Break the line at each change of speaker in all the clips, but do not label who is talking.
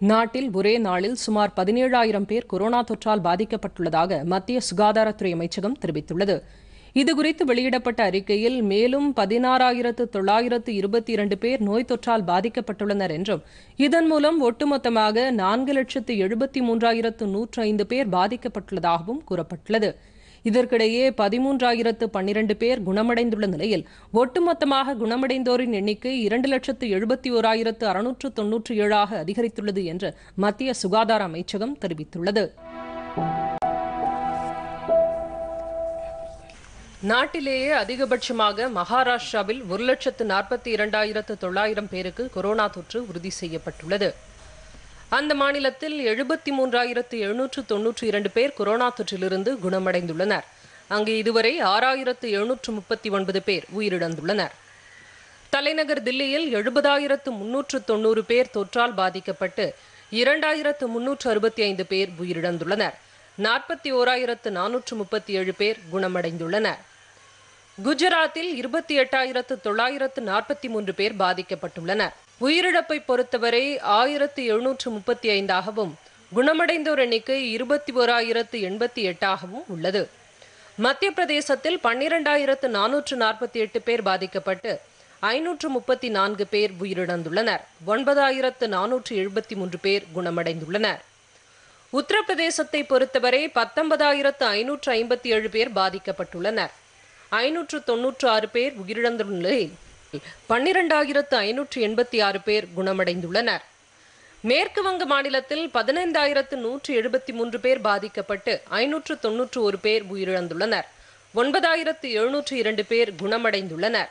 நாட்டில் ஒரே நாளில் சுமார் பதினேழாயிரம் பேர் கொரோனா தொற்றால் பாதிக்கப்பட்டுள்ளதாக மத்திய சுகாதாரத்துறை அமைச்சகம் தெரிவித்துள்ளது இதுகுறித்து வெளியிடப்பட்ட அறிக்கையில் மேலும் பதினாறாயிரத்து தொள்ளாயிரத்து இருபத்தி இரண்டு பேர் நோய் தொற்றால் பாதிக்கப்பட்டுள்ளனர் என்றும் இதன் மூலம் ஒட்டுமொத்தமாக நான்கு லட்சத்து எழுபத்தி மூன்றாயிரத்து நூற்று ஐந்து பேர் பாதிக்கப்பட்டுள்ளதாகவும் கூறப்பட்டுள்ளது இதற்கிடையே பதிமூன்றாயிரத்து பன்னிரண்டு பேர் குணமடைந்துள்ள நிலையில் ஒட்டுமொத்தமாக குணமடைந்தோரின் எண்ணிக்கை இரண்டு லட்சத்து எழுபத்தி ஓராயிரத்து அறுநூற்று தொன்னூற்றி ஏழாக அதிகரித்துள்ளது என்று மத்திய சுகாதார அமைச்சகம் தெரிவித்துள்ளது நாட்டிலேயே அதிகபட்சமாக மகாராஷ்டிராவில் ஒரு லட்சத்து நாற்பத்தி இரண்டாயிரத்து தொள்ளாயிரம் பேருக்கு கொரோனா தொற்று உறுதி செய்யப்பட்டுள்ளது அந்த மாநிலத்தில் எழுபத்தி மூன்றாயிரத்து எழுநூற்று தொன்னூற்றி இரண்டு பேர் கொரோனா தொற்றிலிருந்து குணமடைந்துள்ளனர் அங்கு இதுவரை ஆறாயிரத்து எழுநூற்று முப்பத்தி ஒன்பது பேர் உயிரிழந்துள்ளனர் தலைநகர் தில்லியில் எழுபதாயிரத்து முன்னூற்று தொண்ணூறு பேர் தொற்றால் பாதிக்கப்பட்டு இரண்டாயிரத்து முன்னூற்று அறுபத்தி ஐந்து பேர் உயிரிழந்துள்ளனர் நாற்பத்தி ஓராயிரத்து நானூற்று முப்பத்தி ஏழு பேர் குணமடைந்துள்ளனர் குஜராத்தில் இருபத்தி எட்டாயிரத்து தொள்ளாயிரத்து நாற்பத்தி மூன்று பேர் பாதிக்கப்பட்டுள்ளனர் உயிரிழப்பை பொறுத்தவரை ஆயிரத்து எழுநூற்று முப்பத்தி ஐந்தாகவும் குணமடைந்தோர் எண்ணிக்கை இருபத்தி ஓராயிரத்து எண்பத்தி எட்டாகவும் உள்ளது மத்திய பிரதேசத்தில் பன்னிரெண்டாயிரத்து நானூற்று நாற்பத்தி எட்டு பேர் பாதிக்கப்பட்டு ஐநூற்று முப்பத்தி நான்கு பேர் உயிரிழந்துள்ளனர் ஒன்பதாயிரத்து நானூற்று எழுபத்தி மூன்று பேர் குணமடைந்துள்ளனர் உத்தரப்பிரதேசத்தை பொறுத்தவரை பத்தொன்பதாயிரத்து ஐநூற்று ஐம்பத்தி ஏழு பேர் பாதிக்கப்பட்டுள்ளனர் ஐநூற்று தொன்னூற்று ஆறு பேர் உயிரிழந்துள்ள நிலையில் பன்னிரெண்டாயிரத்து ஐநூற்று எண்பத்தி ஆறு பேர் குணமடைந்துள்ளனர் மேற்கு வங்க மாநிலத்தில் பதினைந்தாயிரத்து நூற்று எழுபத்தி மூன்று பேர் பாதிக்கப்பட்டு ஐநூற்று தொன்னூற்று ஒரு பேர் உயிரிழந்துள்ளனர் ஒன்பதாயிரத்து எழுநூற்று இரண்டு பேர் குணமடைந்துள்ளனர்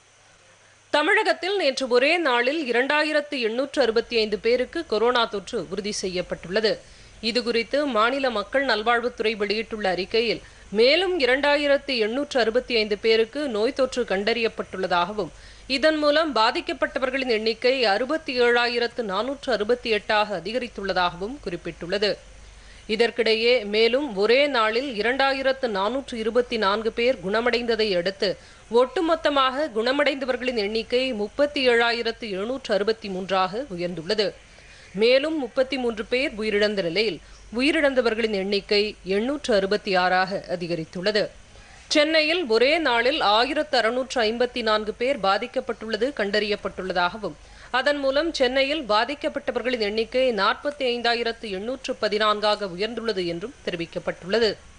தமிழகத்தில் நேற்று ஒரே நாளில் இரண்டாயிரத்து எண்ணூற்று அறுபத்தி ஐந்து பேருக்கு கொரோனா தொற்று உறுதி செய்யப்பட்டுள்ளது இதுகுறித்து மாநில மக்கள் நல்வாழ்வுத்துறை வெளியிட்டுள்ள அறிக்கையில் மேலும் இரண்டாயிரத்து எண்ணூற்று அறுபத்தி ஐந்து பேருக்கு நோய் தொற்று கண்டறியப்பட்டுள்ளதாகவும் இதன் மூலம் பாதிக்கப்பட்டவர்களின் எண்ணிக்கை அறுபத்தி ஏழாயிரத்து நானூற்று அறுபத்தி எட்டாக அதிகரித்துள்ளதாகவும் குறிப்பிட்டுள்ளது இதற்கிடையே மேலும் ஒரே நாளில் இரண்டாயிரத்து நானூற்று இருபத்தி நான்கு பேர் குணமடைந்ததை அடுத்து ஒட்டுமொத்தமாக குணமடைந்தவர்களின் எண்ணிக்கை முப்பத்தி ஏழாயிரத்து எழுநூற்று அறுபத்தி மூன்றாக உயர்ந்துள்ளது மேலும் முப்பத்தி மூன்று பேர் உயிரிழந்த நிலையில் உயிரிழந்தவர்களின் எண்ணிக்கை எண்ணூற்று அறுபத்தி ஆறாக அதிகரித்துள்ளது சென்னையில் ஒரே நாளில் ஆயிரத்து அறுநூற்று ஐம்பத்தி நான்கு பேர் பாதிக்கப்பட்டுள்ளது கண்டறியப்பட்டுள்ளதாகவும் அதன் மூலம் சென்னையில் பாதிக்கப்பட்டவர்களின் எண்ணிக்கை நாற்பத்தி ஐந்தாயிரத்து எண்ணூற்று பதினான்காக உயர்ந்துள்ளது என்றும் தெரிவிக்கப்பட்டுள்ளது